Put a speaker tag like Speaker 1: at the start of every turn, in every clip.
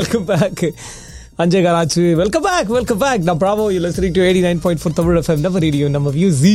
Speaker 1: welcome back அஞ்சே காலாச்சு welcome back welcome back நான் Bravo you listening to 89.4 Tamil F M நம்ம ரேடியோ நம்ம வியூஸி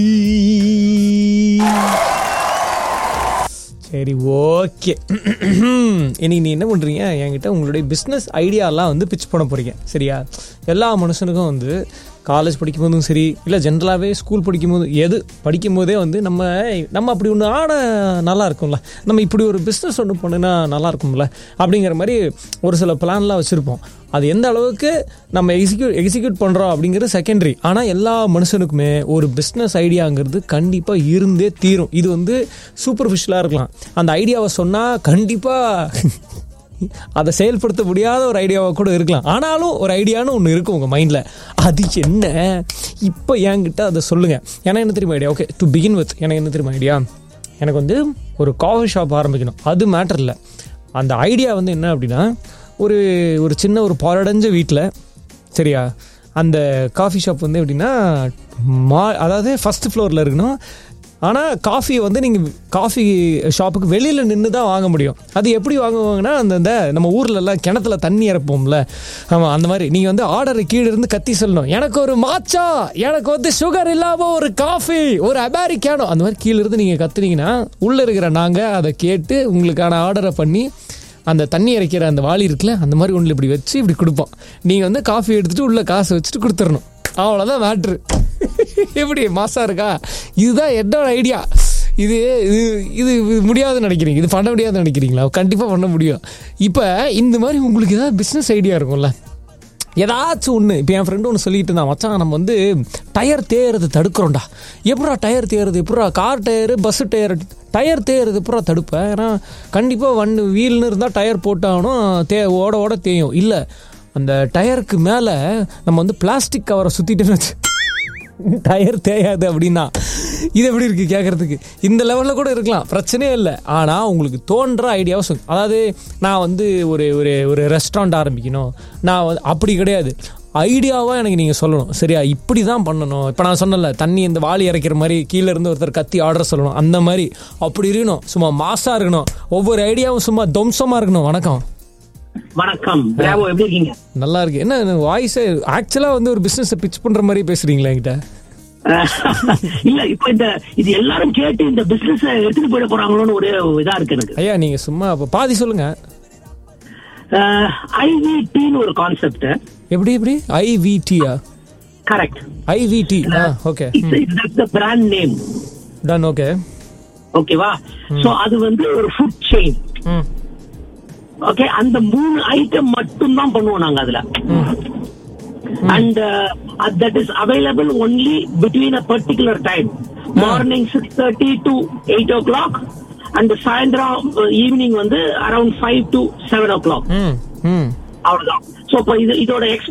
Speaker 1: சரி ஓகே இன்னைக்கு நீ என்ன பண்ணுறீங்க என்கிட்ட உங்களுடைய பிஸ்னஸ் ஐடியாலாம் வந்து பிச் பண்ண போகிறீங்க சரியா எல்லா மனுஷனுக்கும் வந்து காலேஜ் படிக்கும் போதும் சரி இல்லை ஜென்ரலாகவே ஸ்கூல் படிக்கும்போது எது படிக்கும் போதே வந்து நம்ம நம்ம அப்படி ஒன்று ஆட நல்லா இருக்கும்ல நம்ம இப்படி ஒரு பிஸ்னஸ் ஒன்று பண்ணுனா நல்லா இருக்கும்ல அப்படிங்கிற மாதிரி ஒரு சில பிளான்லாம் வச்சுருப்போம் அது எந்த அளவுக்கு நம்ம எக்ஸிக்யூட் எக்ஸிக்யூட் பண்ணுறோம் அப்படிங்கிறது செகண்டரி ஆனால் எல்லா மனுஷனுக்குமே ஒரு பிஸ்னஸ் ஐடியாங்கிறது கண்டிப்பாக இருந்தே தீரும் இது வந்து சூப்பர்ஃபிஷியலாக இருக்கலாம் அந்த ஐடியாவை சொன்னால் கண்டிப்பாக அதை செயல்படுத்த முடியாத ஒரு ஐடியாவாக கூட இருக்கலாம் ஆனாலும் ஒரு ஐடியான்னு ஒன்று இருக்கும் உங்கள் மைண்டில் அது என்ன இப்போ என்கிட்ட அதை சொல்லுங்கள் ஏன்னா என்ன தெரியுமா idea okay to begin with எனக்கு என்ன தெரியுமா ஐடியா எனக்கு வந்து ஒரு காஃபி ஷாப் ஆரம்பிக்கணும் அது மேட்டர் இல்லை அந்த ஐடியா வந்து என்ன அப்படின்னா ஒரு ஒரு சின்ன ஒரு பாலடைஞ்ச வீட்டில் சரியா அந்த காஃபி ஷாப் வந்து எப்படின்னா மா அதாவது ஃபஸ்ட் ஃப்ளோரில் இருக்கணும் ஆனால் காஃபி வந்து நீங்கள் காஃபி ஷாப்புக்கு வெளியில் நின்று தான் வாங்க முடியும் அது எப்படி வாங்குவாங்கன்னா அந்த இந்த நம்ம ஊர்லலாம் கிணத்துல தண்ணி இறப்போம்ல ஆமாம் அந்த மாதிரி நீங்கள் வந்து ஆர்டர் கீழே இருந்து கத்தி சொல்லணும் எனக்கு ஒரு மாச்சா எனக்கு வந்து சுகர் இல்லாமல் ஒரு காஃபி ஒரு அமெரிக்கானோ அந்த மாதிரி கீழே இருந்து நீங்கள் கத்துனீங்கன்னா உள்ளே இருக்கிற நாங்கள் அதை கேட்டு உங்களுக்கான ஆர்டரை பண்ணி அந்த தண்ணி இறைக்கிற அந்த வாளி இருக்குல்ல அந்த மாதிரி ஒன்று இப்படி வச்சு இப்படி கொடுப்போம் நீங்கள் வந்து காஃபி எடுத்துகிட்டு உள்ள காசை வச்சுட்டு கொடுத்துடணும் அவ்வளோதான் மேட்ரு எப்படி மாசா இருக்கா இதுதான் என்னோட ஐடியா இது இது இது இது முடியாதுன்னு நினைக்கிறீங்க இது பண்ண முடியாதுன்னு நினைக்கிறீங்களா கண்டிப்பாக பண்ண முடியும் இப்போ இந்த மாதிரி உங்களுக்கு ஏதாவது பிஸ்னஸ் ஐடியா இருக்கும்ல ஏதாச்சும் ஒன்று இப்போ என் ஃப்ரெண்டு ஒன்று சொல்லிட்டு இருந்தான் மச்சான் நம்ம வந்து டயர் தேயறது தடுக்கிறோம்டா எப்படா டயர் தேயறது எப்படா car tyre bus tyre tyre தேயறது எப்படா தடுப்பேன் ஏன்னா கண்டிப்பாக வண் வீல்னு இருந்தால் டயர் போட்டாகணும் தே ஓட ஓட தேயும் இல்லை அந்த டயருக்கு மேலே நம்ம வந்து பிளாஸ்டிக் கவரை சுற்றிட்டுன்னு வச்சு டயர் தேயாது அப்படின்னா இது எப்படி இருக்குது கேட்குறதுக்கு இந்த லெவலில் கூட இருக்கலாம் பிரச்சனையே இல்லை ஆனால் உங்களுக்கு தோன்ற ஐடியாவை சொல்லு அதாவது நான் வந்து ஒரு ஒரு ஒரு ரெஸ்டாரண்ட் ஆரம்பிக்கணும் நான் வந்து அப்படி கிடையாது ஐடியாவாக எனக்கு நீங்கள் சொல்லணும் சரியா இப்படி தான் பண்ணணும் இப்போ நான் சொன்னல தண்ணி இந்த வாளி இறக்கிற மாதிரி கீழே இருந்து ஒருத்தர் கத்தி ஆர்டர் சொல்லணும் அந்த மாதிரி அப்படி இருக்கணும் சும்மா மாசாக இருக்கணும் ஒவ்வொரு ஐடியாவும் சும்மா துவம்சமாக இருக்கணும் வணக்கம்
Speaker 2: வணக்கம் பிராவோ எப்படி இருக்கீங்க
Speaker 1: நல்லா இருக்கு என்ன வாய்ஸ் ஆக்சுவலாக வந்து ஒரு பிஸ்னஸை பிச் பண்ணுற மாதிரி பேசுகிறீங்களா என்கிட்ட
Speaker 2: இல்ல இப்ப இந்த இது எல்லாரும் கேட்டு இந்த பிசினஸ் எடுத்துட்டு போயிட போறாங்களோன்னு ஒரே இதா இருக்கு எனக்கு
Speaker 1: ஐயா நீங்க சும்மா அப்ப பாதி சொல்லுங்க
Speaker 2: ஐவிடின்னு ஒரு கான்செப்ட்
Speaker 1: எப்படி எப்படி ஐவிடியா
Speaker 2: கரெக்ட்
Speaker 1: ஐவிடி ஆ okay
Speaker 2: it's the brand name
Speaker 1: done okay
Speaker 2: ஓகேவா சோ அது வந்து ஒரு ஃபுட் செயின்
Speaker 1: ம்
Speaker 2: ஓகே அந்த மூணு ஐட்டம் மட்டும் தான் பண்ணுவோம் நாங்க அதுல and that is available only between a particular time morning six thirty to eight o'clock and சாயந்தரம் ஈவினிங் வந்து around five to seven o'clock
Speaker 1: ம் ம்
Speaker 2: அவ்வளவுதான் சோ இப்போ இது இதோட